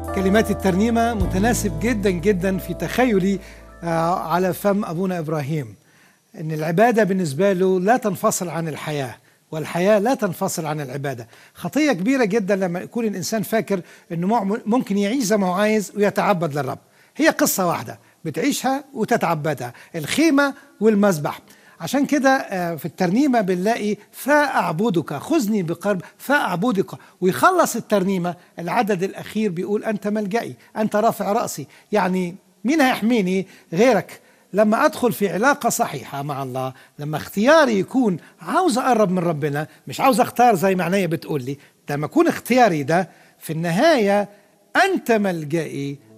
كلمات الترنيمة متناسب جدا جدا في تخيلي آه، على فم أبونا إبراهيم أن العبادة بالنسبة له لا تنفصل عن الحياة والحياة لا تنفصل عن العبادة خطية كبيرة جدا لما يكون الإنسان فاكر أنه مع- ممكن يعيش زي ما هو عايز ويتعبد للرب هي قصة واحدة بتعيشها وتتعبدها الخيمة والمذبح عشان كده آه، في الترنيمة بنلاقي فأعبدك خذني بقرب فأعبدك ويخلص الترنيمة العدد الأخير بيقول أنت ملجئي أنت رافع رأسي يعني مين هيحميني غيرك لما أدخل في علاقة صحيحة مع الله لما اختياري يكون عاوز أقرب من ربنا مش عاوز أختار زي ما عينيا بتقول لي لما يكون اختياري ده في النهاية أنت ملجئي